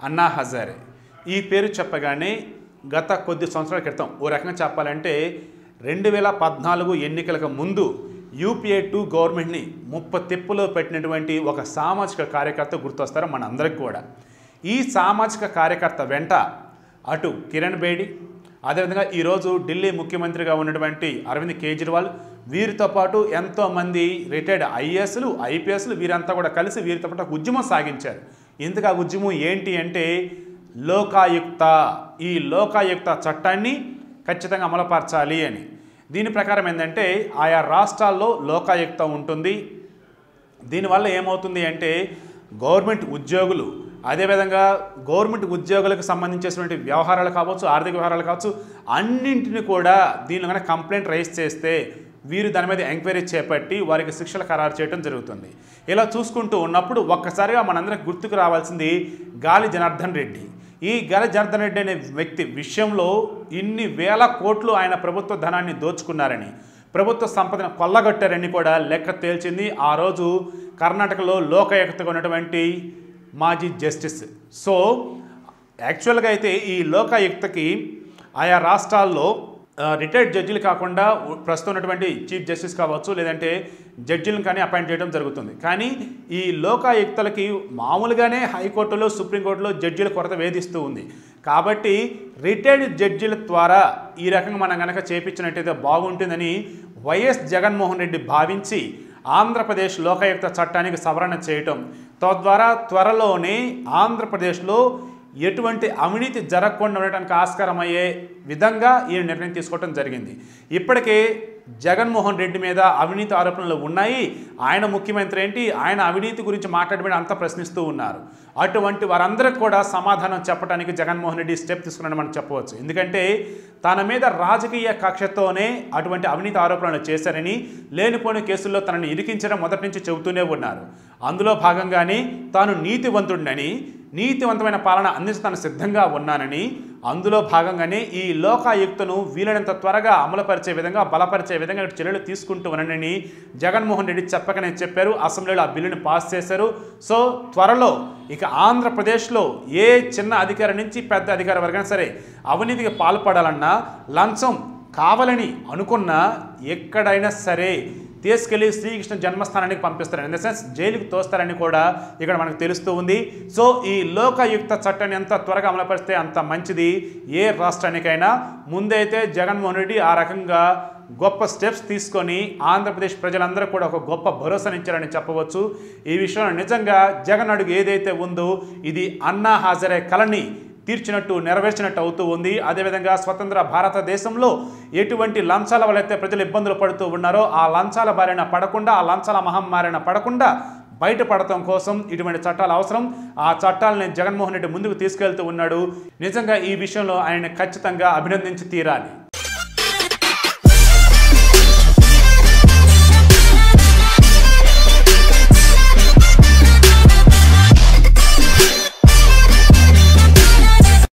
అన్నా హజారే ఈ పేరు చెప్పగానే గత కొద్ది సంవత్సరాల క్రితం ఓ రకంగా చెప్పాలంటే రెండు వేల పద్నాలుగు ఎన్నికలకు ముందు యూపీఏ టూ గవర్నమెంట్ని ముప్ప తిప్పులో పెట్టినటువంటి ఒక సామాజిక కార్యకర్త గుర్తొస్తారు మనందరికి కూడా ఈ సామాజిక కార్యకర్త వెంట అటు కిరణ్ బేడి అదేవిధంగా ఈరోజు ఢిల్లీ ముఖ్యమంత్రిగా ఉన్నటువంటి అరవింద్ కేజ్రీవాల్ వీరితో పాటు ఎంతోమంది రిటైర్డ్ ఐఏఎస్లు ఐపీఎస్లు వీరంతా కూడా కలిసి వీరితో పాటు ఒక ఉద్యమం సాగించారు ఇందుకు ఆ ఉద్యమం ఏంటి అంటే లోకాయుక్త ఈ లోకాయుక్త చట్టాన్ని ఖచ్చితంగా అమలుపరచాలి అని దీని ప్రకారం ఏంటంటే ఆయా రాష్ట్రాల్లో లోకాయుక్త ఉంటుంది దీనివల్ల ఏమవుతుంది అంటే గవర్నమెంట్ ఉద్యోగులు అదేవిధంగా గవర్నమెంట్ ఉద్యోగులకు సంబంధించినటువంటి వ్యవహారాలు కావచ్చు ఆర్థిక వ్యవహారాలు కావచ్చు అన్నింటిని కూడా దీనిలో కనుక కంప్లైంట్ రైజ్ చేస్తే వీరు దాని మీద ఎంక్వైరీ చేపట్టి వారికి శిక్షలు ఖరారు చేయడం జరుగుతుంది ఇలా చూసుకుంటూ ఉన్నప్పుడు ఒక్కసారిగా మనందరికి గుర్తుకు రావాల్సింది గాలి జనార్దన్ రెడ్డి ఈ గాలి జనార్దన్ రెడ్డి అనే వ్యక్తి విషయంలో ఇన్ని వేల కోట్లు ఆయన ప్రభుత్వ ధనాన్ని దోచుకున్నారని ప్రభుత్వ సంపదను కొల్లగొట్టారని కూడా లెక్క తేల్చింది ఆ రోజు కర్ణాటకలో లోకాయుక్తగా ఉన్నటువంటి మాజీ జస్టిస్ సో యాక్చువల్గా అయితే ఈ లోకాయుక్తకి ఆయా రాష్ట్రాల్లో ఆ, రిటైర్డ్ జడ్జిలు కాకుండా ఉ- ప్రస్తుతం ఉన్నటువంటి చీఫ్ జస్టిస్ కావచ్చు లేదంటే జడ్జిలను కానీ అపాయింట్ చేయడం జరుగుతుంది కానీ ఈ లోకాయుక్తలకి మామూలుగానే హైకోర్టులో సుప్రీంకోర్టులో జడ్జిల కొరత వేధిస్తూ ఉంది కాబట్టి రిటైర్డ్ జడ్జిల ద్వారా ఈ రకంగా మనం కనుక చేపించినట్టయితే బాగుంటుందని వైఎస్ జగన్మోహన్ రెడ్డి భావించి ఆంధ్రప్రదేశ్ లోకాయుక్త చట్టానికి సవరణ చేయటం తద్వారా త్వరలోనే ఆంధ్రప్రదేశ్లో ఎటువంటి అవినీతి జరగకుండా ఉండటానికి ఆస్కారం అయ్యే విధంగా ఈ నిర్ణయం తీసుకోవడం జరిగింది ఇప్పటికే జగన్మోహన్ రెడ్డి మీద అవినీతి ఆరోపణలు ఉన్నాయి ఆయన ముఖ్యమంత్రి ఏంటి ఆయన అవినీతి గురించి మాట్లాడమని అంతా ప్రశ్నిస్తూ ఉన్నారు అటువంటి వారందరికి కూడా సమాధానం చెప్పడానికి జగన్మోహన్ రెడ్డి స్టెప్ తీసుకున్నాడని మనం చెప్పవచ్చు ఎందుకంటే తన మీద రాజకీయ కక్షతోనే అటువంటి అవినీతి ఆరోపణలు చేశారని లేనిపోని కేసుల్లో తనని ఇరికించడం మొదటి నుంచి చెబుతూనే ఉన్నారు అందులో భాగంగానే తాను నీతివంతుడినని నీతివంతమైన పాలన అందించడానికి సిద్ధంగా ఉన్నానని అందులో భాగంగానే ఈ లోకాయుక్తను వీలైనంత త్వరగా అమలుపరిచే విధంగా బలపరిచే విధంగా ఇటు చర్యలు తీసుకుంటూ ఉన్నానని జగన్మోహన్ రెడ్డి చెప్పకనే చెప్పారు అసెంబ్లీలో ఆ బిల్లుని పాస్ చేశారు సో త్వరలో ఇక ఆంధ్రప్రదేశ్లో ఏ చిన్న అధికారి నుంచి పెద్ద అధికారి వరకైనా సరే అవినీతికి పాల్పడాలన్నా లంచం కావాలని అనుకున్నా ఎక్కడైనా సరే తీసుకెళ్లి శ్రీకృష్ణ జన్మస్థానానికి పంపిస్తారని ఇన్ ద సెన్స్ జైలుకి తోస్తారని కూడా ఇక్కడ మనకు తెలుస్తూ ఉంది సో ఈ లోకయుక్త చట్టాన్ని ఎంత త్వరగా అమలుపరిస్తే అంత మంచిది ఏ రాష్ట్రానికైనా ముందైతే జగన్మోహన్ రెడ్డి ఆ రకంగా గొప్ప స్టెప్స్ తీసుకొని ఆంధ్రప్రదేశ్ ప్రజలందరూ కూడా ఒక గొప్ప భరోసానిచ్చారని చెప్పవచ్చు ఈ విషయంలో నిజంగా జగన్ అడుగు ఏదైతే ఉందో ఇది అన్నా హాజరే కలని తీర్చినట్టు నెరవేర్చినట్టు అవుతూ ఉంది అదేవిధంగా స్వతంత్ర భారతదేశంలో ఎటువంటి లంచాల వల్ల అయితే ప్రజలు ఇబ్బందులు పడుతూ ఉన్నారో ఆ లంచాల బారిన పడకుండా ఆ లంచాల మహమ్మారిన పడకుండా బయటపడటం కోసం ఇటువంటి చట్టాలు అవసరం ఆ చట్టాలని జగన్మోహన్ రెడ్డి ముందుకు తీసుకెళ్తూ ఉన్నాడు నిజంగా ఈ విషయంలో ఆయన ఖచ్చితంగా అభినందించి తీరాలి